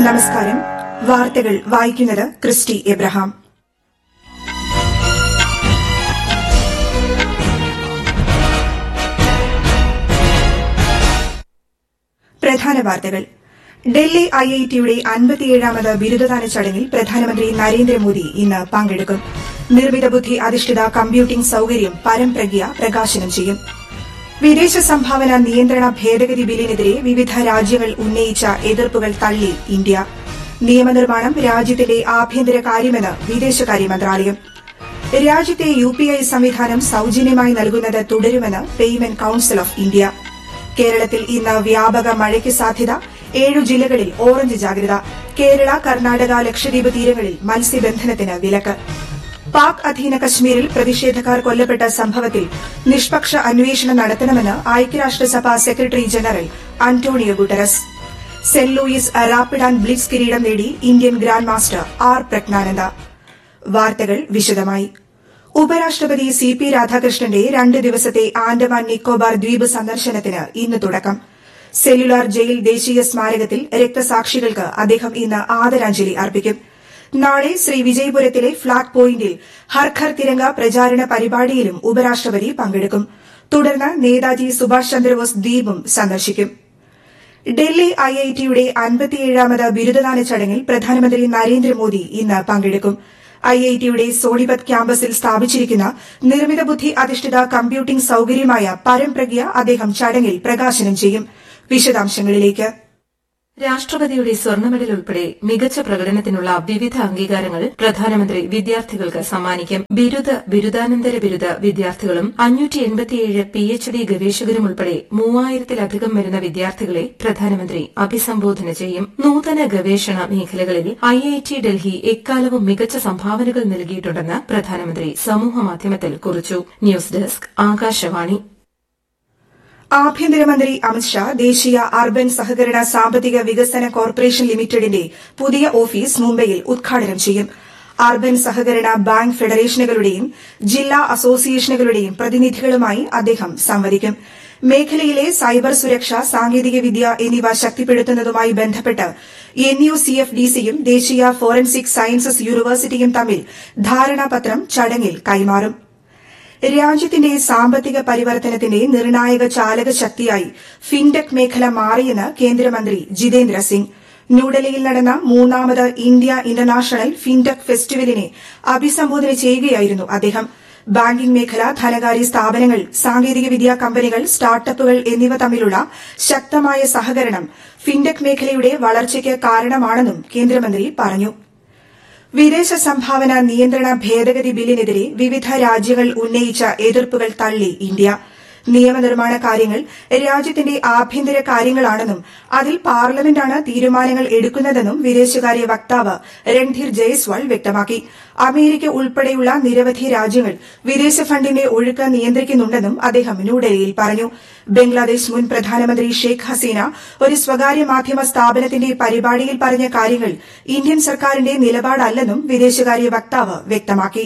നമസ്കാരം വാർത്തകൾ വായിക്കുന്നത് ക്രിസ്റ്റി എബ്രഹാം പ്രധാന വാർത്തകൾ ഡൽഹി ഐഐടിയുടെ അൻപത്തിയേഴാമത് ബിരുദദാന ചടങ്ങിൽ പ്രധാനമന്ത്രി നരേന്ദ്രമോദി ഇന്ന് പങ്കെടുക്കും നിർമ്മിത ബുദ്ധി അധിഷ്ഠിത കമ്പ്യൂട്ടിംഗ് സൌകര്യം പരംപ്രജ്ഞ പ്രകാശനം ചെയ്യും വിദേശ സംഭാവന നിയന്ത്രണ ഭേദഗതി ബില്ലിനെതിരെ വിവിധ രാജ്യങ്ങൾ ഉന്നയിച്ച എതിർപ്പുകൾ തള്ളി ഇന്ത്യ നിയമനിർമ്മാണം രാജ്യത്തിന്റെ ആഭ്യന്തര കാര്യമെന്ന് വിദേശകാര്യ മന്ത്രാലയം രാജ്യത്തെ യുപിഐ സംവിധാനം സൌജന്യമായി നൽകുന്നത് തുടരുമെന്ന് പേയ്മെന്റ് കൌൺസിൽ ഓഫ് ഇന്ത്യ കേരളത്തിൽ ഇന്ന് വ്യാപക മഴയ്ക്ക് സാധ്യത ഏഴു ജില്ലകളിൽ ഓറഞ്ച് ജാഗ്രത കേരള കർണാടക ലക്ഷദ്വീപ് തീരങ്ങളിൽ മത്സ്യബന്ധനത്തിന് വിലക്ക് പാക് അധീന കശ്മീരിൽ പ്രതിഷേധക്കാർ കൊല്ലപ്പെട്ട സംഭവത്തിൽ നിഷ്പക്ഷ അന്വേഷണം നടത്തണമെന്ന് ഐക്യരാഷ്ട്രസഭ secretary general Antonio Guterres Saint Louis rapid and blitz കിരീടം നേടി Indian grandmaster R Praggnanandhaa വാർത്തകൾ വിശദമായി ഉപരാഷ്ട്രപതി സി പി രാധാകൃഷ്ണന്റെ രണ്ട് ദിവസത്തെ ആൻഡമാൻ നിക്കോബാർ ദ്വീപ് സന്ദർശനത്തിന് ഇന്ന് തുടക്കം സെല്ലുലാർ ജയിൽ ദേശീയ സ്മാരകത്തിൽ രക്തസാക്ഷികൾക്ക് അദ്ദേഹം ഇന്ന് ആദരാഞ്ജലി അർപ്പിക്കും നാളെ ശ്രീ വിജയപുരത്തിലെ ഫ്ളാഗ് പോയിന്റിൽ ഹർ ഘർ തിരങ്ക പ്രചാരണ പരിപാടിയിലും ഉപരാഷ്ട്രപതി പങ്കെടുക്കും തുടർന്ന് നേതാജി സുഭാഷ് ചന്ദ്രബോസ് ദ്വീപും സന്ദർശിക്കും ഡൽഹി ഐഐടിയുടെ അൻപത്തിയേഴാമത് ബിരുദദാന ചടങ്ങിൽ പ്രധാനമന്ത്രി നരേന്ദ്രമോദി ഇന്ന് പങ്കെടുക്കും ഐഐടിയുടെ സോണിപത് ക്യാമ്പസിൽ സ്ഥാപിച്ചിരിക്കുന്ന നിർമ്മിത ബുദ്ധി അധിഷ്ഠിത കമ്പ്യൂട്ടിംഗ് സൌകര്യമായ പരംപ്രജ്ഞ അദ്ദേഹം ചടങ്ങിൽ പ്രകാശനം ചെയ്യും വിശദാംശങ്ങളിലേക്ക് രാഷ്ട്രപതിയുടെ സ്വർണ്ണ മെഡൽ ഉൾപ്പെടെ മികച്ച പ്രകടനത്തിനുള്ള വിവിധ അംഗീകാരങ്ങൾ പ്രധാനമന്ത്രി വിദ്യാർത്ഥികൾക്ക് സമ്മാനിക്കും ബിരുദ ബിരുദാനന്തര ബിരുദ വിദ്യാർത്ഥികളും അഞ്ഞൂറ്റി എൺപത്തിയേഴ് പി എച്ച് ഡി ഗവേഷകരും ഉൾപ്പെടെ മൂവായിരത്തിലധികം വരുന്ന വിദ്യാർത്ഥികളെ പ്രധാനമന്ത്രി അഭിസംബോധന ചെയ്യും നൂതന ഗവേഷണ മേഖലകളിൽ ഐ ഐ ടി ഡൽഹി എക്കാലവും മികച്ച സംഭാവനകൾ നൽകിയിട്ടുണ്ടെന്ന് പ്രധാനമന്ത്രി സമൂഹമാധ്യമത്തിൽ കുറിച്ചു ന്യൂസ് ഡെസ്ക് ആകാശവാണി ആഭ്യന്തരമന്ത്രി അമിത്ഷാ ദേശീയ അർബൻ സഹകരണ സാമ്പത്തിക വികസന കോർപ്പറേഷൻ ലിമിറ്റഡിന്റെ പുതിയ ഓഫീസ് മുംബൈയിൽ ഉദ്ഘാടനം ചെയ്യും അർബൻ സഹകരണ ബാങ്ക് ഫെഡറേഷനുകളുടെയും ജില്ലാ അസോസിയേഷനുകളുടെയും പ്രതിനിധികളുമായി അദ്ദേഹം സംവദിക്കും മേഖലയിലെ സൈബർ സുരക്ഷ സാങ്കേതികവിദ്യ എന്നിവ ശക്തിപ്പെടുത്തുന്നതുമായി ബന്ധപ്പെട്ട് N U C F D സിയും ദേശീയ ഫോറൻസിക് സയൻസസ് യൂണിവേഴ്സിറ്റിയും തമ്മിൽ ധാരണാപത്രം ചടങ്ങിൽ കൈമാറും രാജ്യത്തിന്റെ സാമ്പത്തിക പരിവർത്തനത്തിന്റെ നിർണായക ചാലക ശക്തിയായി ഫിൻടെക് മേഖല മാറിയെന്ന് കേന്ദ്രമന്ത്രി ജിതേന്ദ്ര സിംഗ് ന്യൂഡൽഹിയിൽ നടന്ന മൂന്നാമത് ഇന്ത്യ ഇന്റർനാഷണൽ ഫിൻടെക് ഫെസ്റ്റിവലിനെ അഭിസംബോധന ചെയ്യുകയായിരുന്നു അദ്ദേഹം ബാങ്കിംഗ് മേഖല ധനകാര്യ സ്ഥാപനങ്ങൾ സാങ്കേതികവിദ്യാ കമ്പനികൾ സ്റ്റാർട്ടപ്പുകൾ എന്നിവ തമ്മിലുള്ള ശക്തമായ സഹകരണം ഫിൻടെക് മേഖലയുടെ വളർച്ചയ്ക്ക് കാരണമാണെന്നും കേന്ദ്രമന്ത്രി പറഞ്ഞു വിദേശ സംഭാവന നിയന്ത്രണ ഭേദഗതി ബില്ലിനെതിരെ വിവിധ രാജ്യങ്ങൾ ഉന്നയിച്ച എതിർപ്പുകൾ തള്ളി ഇന്ത്യ നിയമനിർമ്മാണ കാര്യങ്ങൾ രാജ്യത്തിന്റെ ആഭ്യന്തര കാര്യങ്ങളാണെന്നും അതിൽ പാർലമെന്റാണ് തീരുമാനങ്ങൾ എടുക്കുന്നതെന്നും വിദേശകാര്യ വക്താവ് രൺധീർ ജയ്സ്വാൾ വ്യക്തമാക്കി അമേരിക്ക ഉൾപ്പെടെയുള്ള നിരവധി രാജ്യങ്ങൾ വിദേശ ഫണ്ടിന്റെ ഒഴുക്ക് നിയന്ത്രിക്കുന്നുണ്ടെന്നും അദ്ദേഹം ന്യൂഡൽഹിയിൽ പറഞ്ഞു ബംഗ്ലാദേശ് മുൻ പ്രധാനമന്ത്രി ഷെയ്ഖ് ഹസീന ഒരു സ്വകാര്യ മാധ്യമ സ്ഥാപനത്തിന്റെ പരിപാടിയിൽ പറഞ്ഞ കാര്യങ്ങൾ ഇന്ത്യൻ സർക്കാരിന്റെ നിലപാടല്ലെന്നും വിദേശകാര്യ വക്താവ് വ്യക്തമാക്കി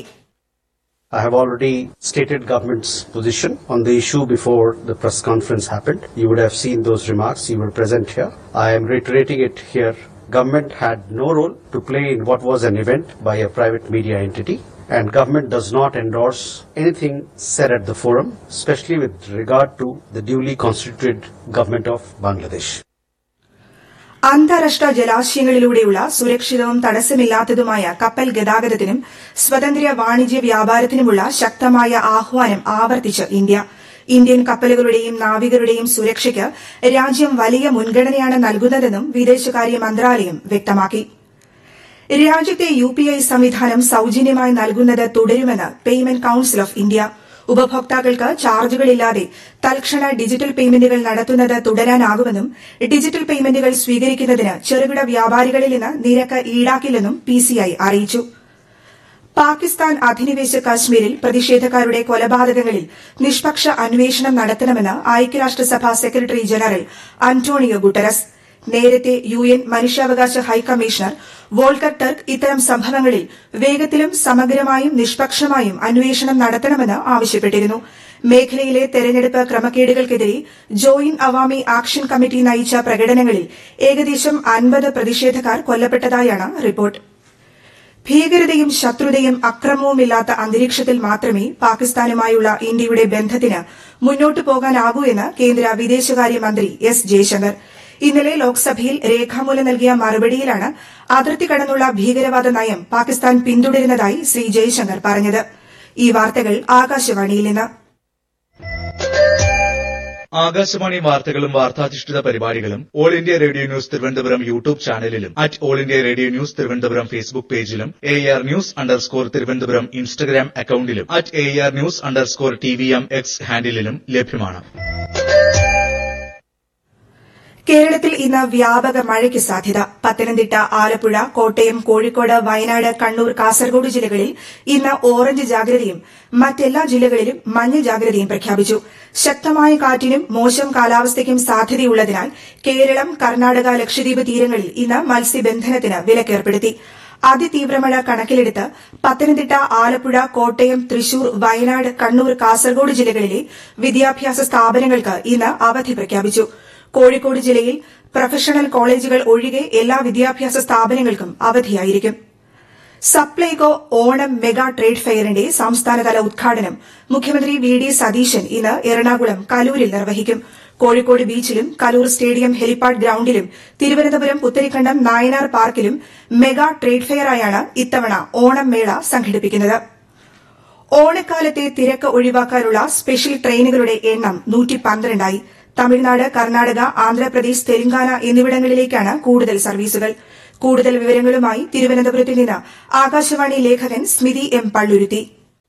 I have already stated government's position on the issue before the press conference happened. You would have seen those remarks. You were present here. I am reiterating it here. Government had no role to play in what was an event by a private media entity. And government does not endorse anything said at the forum, especially with regard to the duly constituted government of Bangladesh. അന്താരാഷ്ട്ര ജലാശയങ്ങളിലൂടെയുള്ള സുരക്ഷിതവും തടസ്സമില്ലാത്തതുമായ കപ്പൽ ഗതാഗതത്തിനും സ്വതന്ത്ര വാണിജ്യ വ്യാപാരത്തിനുമുള്ള ശക്തമായ ആഹ്വാനം ആവർത്തിച്ച് India Indian കപ്പലുകളുടെയും നാവികരുടെയും സുരക്ഷയ്ക്ക് രാജ്യം വലിയ മുൻഗണനയാണ് നൽകുന്നതെന്നും വിദേശകാര്യ മന്ത്രാലയം വ്യക്തമാക്കി രാജ്യത്തെ യുപിഐ സംവിധാനം സൌജന്യമായി നൽകുന്നത് തുടരുമെന്ന് പേയ്മെന്റ് കൌൺസിൽ ഓഫ് ഇന്ത്യ ഉപഭോക്താക്കൾക്ക് ചാർജുകളില്ലാതെ തൽക്ഷണ ഡിജിറ്റൽ പേയ്മെന്റുകൾ നടത്തുന്നത് തുടരാനാകുമെന്നും ഡിജിറ്റൽ പേയ്മെന്റുകൾ സ്വീകരിക്കുന്നതിന് ചെറുകിട വ്യാപാരികളിൽ നിന്ന് നിരക്ക് ഈടാക്കില്ലെന്നും പിസിഐ അറിയിച്ചു പാകിസ്ഥാൻ അധിനിവേശ കാശ്മീരിൽ പ്രതിഷേധക്കാരുടെ കൊലപാതകങ്ങളിൽ നിഷ്പക്ഷ അന്വേഷണം നടത്തണമെന്ന് ഐക്യരാഷ്ട്രസഭ സെക്രട്ടറി ജനറൽ അന്റോണിയോ ഗുട്ടറസ് നേരത്തെ യു എൻ മനുഷ്യാവകാശ ഹൈക്കമ്മീഷണർ വോൾക്കർ ടർക്ക് ഇത്തരം സംഭവങ്ങളിൽ വേഗത്തിലും സമഗ്രമായും നിഷ്പക്ഷമായും അന്വേഷണം നടത്തണമെന്ന് ആവശ്യപ്പെട്ടിരുന്നു മേഖലയിലെ തെരഞ്ഞെടുപ്പ് ക്രമക്കേടുകൾക്കെതിരെ ജോയിന്റ് അവാമി ആക്ഷൻ കമ്മിറ്റി നയിച്ച പ്രകടനങ്ങളിൽ ഏകദേശം അൻപത് പ്രതിഷേധക്കാർ കൊല്ലപ്പെട്ടതായാണ് റിപ്പോർട്ട് ഭീകരതയും ശത്രുതയും അക്രമവുമില്ലാത്ത അന്തരീക്ഷത്തിൽ മാത്രമേ പാകിസ്ഥാനുമായുള്ള ഇന്ത്യയുടെ ബന്ധത്തിന് മുന്നോട്ടു പോകാനാകൂ എന്ന് കേന്ദ്ര വിദേശകാര്യമന്ത്രി എസ് ജയശങ്കർ ഇന്നലെ ലോക്സഭയിൽ രേഖാമൂലം നൽകിയ മറുപടിയിലാണ് അതിർത്തി കടന്നുള്ള ഭീകരവാദ നയം പാകിസ്ഥാൻ പിന്തുടരുന്നതായി ശ്രീ ജയശങ്കർ പറഞ്ഞത് ഈ വാർത്തകൾ ആകാശവാണിയിൽ നിന്ന് ആകാശവാണി വാർത്തകളും വാർത്താധിഷ്ഠിത പരിപാടികളും all India radio news Thiruvananthapuram YouTube ചാനലിലും at all India radio news Thiruvananthapuram Facebook പേജിലും A R news underscore Thiruvananthapuram Instagram അക്കൌണ്ടിലും at A R news underscore T V M X ഹാൻഡിലും ലഭ്യമാണ് കേരളത്തിൽ ഇന്ന് വ്യാപക മഴയ്ക്ക് സാധ്യത പത്തനംതിട്ട ആലപ്പുഴ കോട്ടയം കോഴിക്കോട് വയനാട് കണ്ണൂർ കാസർഗോഡ് ജില്ലകളിൽ ഇന്ന് ഓറഞ്ച് ജാഗ്രതയും മറ്റെല്ലാ ജില്ലകളിലും മഞ്ഞ ജാഗ്രതയും പ്രഖ്യാപിച്ചു ശക്തമായ കാറ്റിനും മോശം കാലാവസ്ഥയ്ക്കും സാധ്യതയുള്ളതിനാൽ കേരളം കർണാടക ലക്ഷദ്വീപ് തീരങ്ങളിൽ ഇന്ന് മത്സ്യബന്ധനത്തിന് വിലക്കേർപ്പെടുത്തി അതിതീവ്രമഴ കണക്കിലെടുത്ത് പത്തനംതിട്ട ആലപ്പുഴ കോട്ടയം തൃശൂർ വയനാട് കണ്ണൂർ കാസർഗോഡ് ജില്ലകളിലെ വിദ്യാഭ്യാസ സ്ഥാപനങ്ങൾക്ക് ഇന്ന് അവധി പ്രഖ്യാപിച്ചു കോഴിക്കോട് ജില്ലയിൽ പ്രൊഫഷണൽ കോളേജുകൾ ഒഴികെ എല്ലാ വിദ്യാഭ്യാസ സ്ഥാപനങ്ങൾക്കും അവധിയായിരിക്കും സപ്ലൈകോ ഓണം മെഗാ ട്രേഡ് ഫെയറിന്റെ സംസ്ഥാനതല ഉദ്ഘാടനം മുഖ്യമന്ത്രി വി ഡി സതീശൻ ഇന്ന് എറണാകുളം കലൂരിൽ നിർവഹിക്കും കോഴിക്കോട് ബീച്ചിലും കലൂർ സ്റ്റേഡിയം ഹെലിപ്പാഡ് ഗ്രൌണ്ടിലും തിരുവനന്തപുരം പുത്തരിക്കണ്ടം നായനാർ പാർക്കിലും മെഗാ ട്രേഡ് ഫെയറായാണ് ഇത്തവണ ഓണം മേള സംഘടിപ്പിക്കുന്നത് ഓണക്കാലത്തെ തിരക്ക് ഒഴിവാക്കാനുള്ള സ്പെഷ്യൽ ട്രെയിനുകളുടെ എണ്ണം നൂറ്റി പന്ത്രണ്ടായി തമിഴ്നാട് കർണാടക ആന്ധ്രാപ്രദേശ് തെലങ്കാന എന്നിവിടങ്ങളിലേക്കാണ് കൂടുതൽ സർവീസുകൾ കൂടുതൽ വിവരങ്ങളുമായി തിരുവനന്തപുരത്ത് നിന്ന് ആകാശവാണി ലേഖകൻ സ്മിതി എം പള്ളുരുത്തി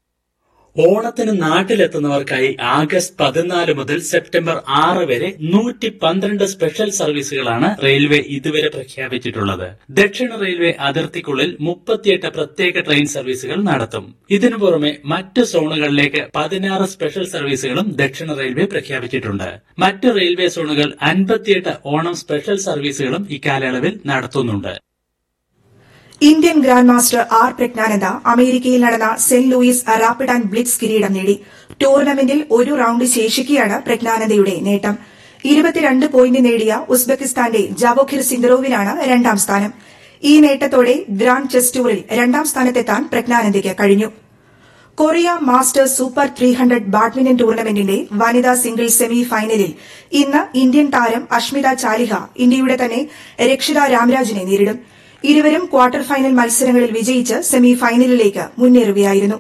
ഓണത്തിന് നാട്ടിലെത്തുന്നവർക്കായി ആഗസ്റ്റ് പതിനാല് മുതൽ സെപ്റ്റംബർ ആറ് വരെ നൂറ്റി പന്ത്രണ്ട് സ്പെഷ്യൽ സർവീസുകളാണ് റെയിൽവേ ഇതുവരെ പ്രഖ്യാപിച്ചിട്ടുള്ളത് ദക്ഷിണ റെയിൽവേ അതിർത്തിക്കുള്ളിൽ മുപ്പത്തിയെട്ട് പ്രത്യേക ട്രെയിൻ സർവീസുകൾ നടത്തും ഇതിനു പുറമെ മറ്റ് സോണുകളിലേക്ക് പതിനാറ് സ്പെഷ്യൽ സർവീസുകളും ദക്ഷിണ റെയിൽവേ പ്രഖ്യാപിച്ചിട്ടുണ്ട് മറ്റ് റെയിൽവേ സോണുകൾ അൻപത്തിയെട്ട് ഓണം സ്പെഷ്യൽ സർവീസുകളും ഇക്കാലയളവിൽ നടത്തുന്നുണ്ട് Indian grandmaster R Praggnanandhaa അമേരിക്കയിൽ നടന്ന Saint Louis rapid and blitz കിരീടം നേടി ടൂർണമെന്റിൽ ഒരു റൌണ്ട് ശേഷിക്കെയാണ് പ്രജ്ഞാനന്ദയുടെ നേട്ടം ഇരുപത്തിരണ്ട് പോയിന്റ് നേടിയ ഉസ്ബെക്കിസ്ഥാന്റെ ജാവോഖിർ സിന്ദറോവിനാണ് രണ്ടാം സ്ഥാനം ഈ നേട്ടത്തോടെ ഗ്രാൻഡ് ചെസ് ടൂറിൽ രണ്ടാം സ്ഥാനത്തെത്താൻ പ്രജ്ഞാനന്ദയ്ക്ക് കഴിഞ്ഞു Korea masters super three hundred badminton ടൂർണമെന്റിന്റെ വനിതാ സിംഗിൾസ് സെമി ഫൈനലിൽ ഇന്ന് ഇന്ത്യൻ താരം അഷ്മിത ചാലിഹ ഇന്ത്യയുടെ തന്നെ രക്ഷിത രാംരാജിനെ നേരിടും ഇരുവരും ക്വാർട്ടർ ഫൈനൽ മത്സരങ്ങളിൽ വിജയിച്ച് സെമി ഫൈനലിലേക്ക് മുന്നേറുകയായിരുന്നു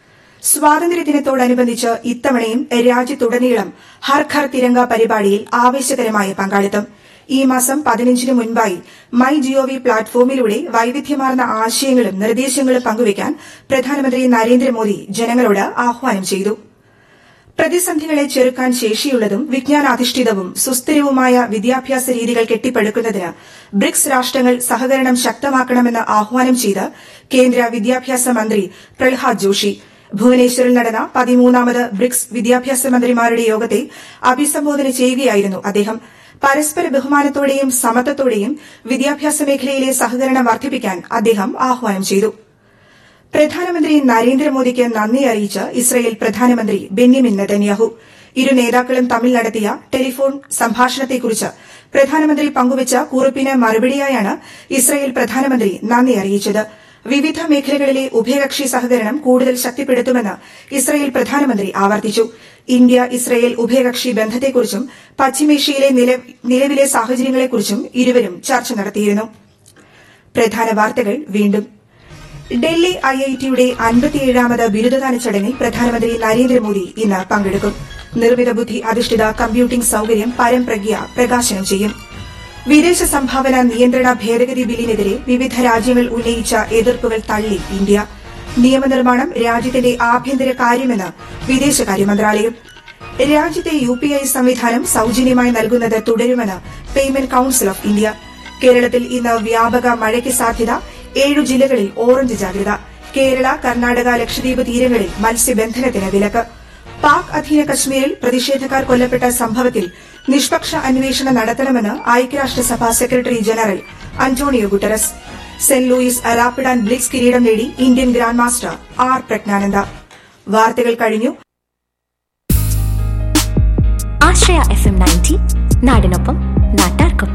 സ്വാതന്ത്ര്യദിനത്തോടനുബന്ധിച്ച് ഇത്തവണയും രാജ്യത്തുടനീളം ഹർ ഘർ തിരങ്ക പരിപാടിയിൽ ആവേശകരമായ പങ്കാളിത്തം ഈ മാസം പതിനഞ്ചിന് മുൻപായി മൈ ജിഒവി പ്ലാറ്റ്ഫോമിലൂടെ വൈവിധ്യമാർന്ന ആശയങ്ങളും നിർദ്ദേശങ്ങളും പങ്കുവയ്ക്കാൻ പ്രധാനമന്ത്രി നരേന്ദ്രമോദി ജനങ്ങളോട് ആഹ്വാനം ചെയ്തു പ്രതിസന്ധികളെ ചെറുക്കാൻ ശേഷിയുള്ളതും വിജ്ഞാനാധിഷ്ഠിതവും സുസ്ഥിരവുമായ വിദ്യാഭ്യാസ രീതികൾ കെട്ടിപ്പടുക്കുന്നതിന് ബ്രിക്സ് രാഷ്ട്രങ്ങൾ സഹകരണം ശക്തമാക്കണമെന്ന് ആഹ്വാനം ചെയ്ത് കേന്ദ്ര വിദ്യാഭ്യാസ മന്ത്രി പ്രഹ്ലാദ് ജോഷി ഭുവനേശ്വറിൽ നടന്ന പതിമൂന്നാമത് ബ്രിക്സ് വിദ്യാഭ്യാസ മന്ത്രിമാരുടെ യോഗത്തെ അഭിസംബോധന ചെയ്യുകയായിരുന്നു അദ്ദേഹം പരസ്പര ബഹുമാനത്തോടെയും സമത്വത്തോടെയും വിദ്യാഭ്യാസ മേഖലയിലെ സഹകരണം വർദ്ധിപ്പിക്കാൻ അദ്ദേഹം ആഹ്വാനം ചെയ്തു പ്രധാനമന്ത്രി നരേന്ദ്രമോദിക്ക് നന്ദി അറിയിച്ച് ഇസ്രയേൽ പ്രധാനമന്ത്രി ബെന്യമിൻ നെതന്യാഹു ഇരു നേതാക്കളും തമ്മിൽ നടത്തിയ ടെലിഫോൺ സംഭാഷണത്തെക്കുറിച്ച് പ്രധാനമന്ത്രി പങ്കുവച്ച കുറിപ്പിന് മറുപടിയായാണ് ഇസ്രയേൽ പ്രധാനമന്ത്രി നന്ദി അറിയിച്ചത് വിവിധ മേഖലകളിലെ ഉഭയകക്ഷി സഹകരണം കൂടുതൽ ശക്തിപ്പെടുത്തുമെന്ന് ഇസ്രയേൽ പ്രധാനമന്ത്രി ആവർത്തിച്ചു ഇന്ത്യ ഇസ്രയേൽ ഉഭയകക്ഷി ബന്ധത്തെക്കുറിച്ചും പശ്ചിമേഷ്യയിലെ നിലവിലെ സാഹചര്യങ്ങളെക്കുറിച്ചും ഇരുവരും ചർച്ച നടത്തിയിരുന്നു പ്രധാന വാർത്തകൾ വീണ്ടും ഡൽഹി ഐഐടിയുടെ അൻപത്തിയേഴാമത് ബിരുദദാന ചടങ്ങിൽ പ്രധാനമന്ത്രി നരേന്ദ്രമോദി ഇന്ന് പങ്കെടുക്കും നിർമ്മിത ബുദ്ധി അധിഷ്ഠിത കമ്പ്യൂട്ടിംഗ് സൌകര്യം പരംപ്രജ്ഞ പ്രകാശനം ചെയ്യും വിദേശ സംഭാവന നിയന്ത്രണ ഭേദഗതി ബില്ലിനെതിരെ വിവിധ രാജ്യങ്ങൾ ഉന്നയിച്ച എതിർപ്പുകൾ തള്ളി ഇന്ത്യ നിയമനിർമ്മാണം രാജ്യത്തിന്റെ ആഭ്യന്തര കാര്യമെന്ന് വിദേശകാര്യ മന്ത്രാലയം രാജ്യത്തെ യുപിഐ സംവിധാനം സൌജന്യമായി നൽകുന്നത് തുടരുമെന്ന് പേയ്മെന്റ് കൌൺസിൽ ഓഫ് ഇന്ത്യ കേരളത്തിൽ ഇന്ന് വ്യാപക മഴയ്ക്ക് സാധ്യത ഏഴു ജില്ലകളിൽ ഓറഞ്ച് ജാഗ്രത കേരള കർണാടക ലക്ഷദ്വീപ് തീരങ്ങളിൽ മത്സ്യബന്ധനത്തിന് വിലക്ക് പാക് അധീന കശ്മീരിൽ പ്രതിഷേധക്കാർ കൊല്ലപ്പെട്ട സംഭവത്തിൽ നിഷ്പക്ഷ അന്വേഷണം നടത്തണമെന്ന് ഐക്യരാഷ്ട്രസഭ secretary general Antonio Guterres Saint Louis rapid and blitz കിരീടം നേടി Indian grandmaster R Praggnanandhaa വാർത്തകൾ കഴിഞ്ഞു ആശ്രയ എഫ് എം നയൻറ്റി നാടിനൊപ്പം നാട്ടാർക്കൊപ്പം